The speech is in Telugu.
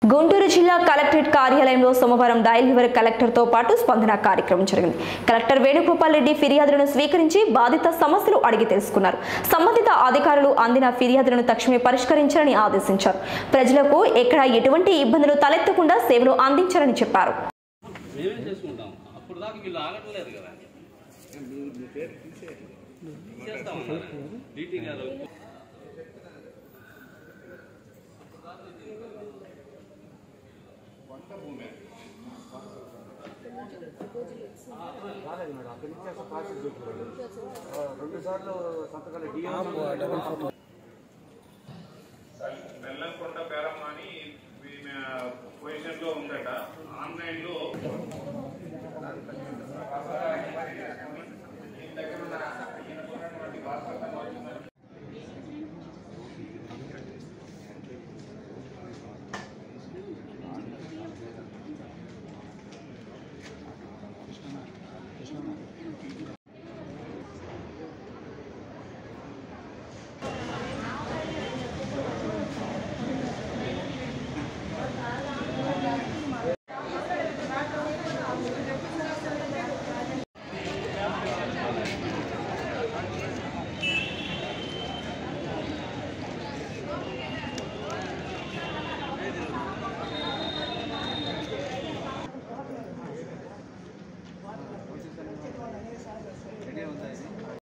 గుంటూరు జిల్లా కలెక్టరేట్ కార్యాలయంలో సోమవారం డయల్ యువర్ కలెక్టర్తో పాటు స్పందన కార్యక్రమం జరిగింది కలెక్టర్ వేణుగోపాల్ రెడ్డి ఫిర్యాదులను స్వీకరించి బాధిత సమస్యలు అడిగి తెలుసుకున్నారు సంబంధిత అధికారులు అందిన ఫిర్యాదులను తక్షణమే పరిష్కరించాలని ఆదేశించారు ప్రజలకు ఎక్కడ ఎటువంటి ఇబ్బందులు తలెత్తకుండా సేవలు అందించాలని చెప్పారు మేమే చేసుకుంటాం అప్పుడు దాకా వీళ్ళు ఆగట్లేదు కదా చేస్తాం డీటీ గారు రాలేదు మేడం అక్కడి నుంచి అసలు ప్రాసెస్ చూపుతున్నాడు రెండు సార్లు సంతకాలు డిఎం బెల్లంకొండ పేరమ్మ అని పొజిషన్ లో ఉందట ఆన్లైన్ లో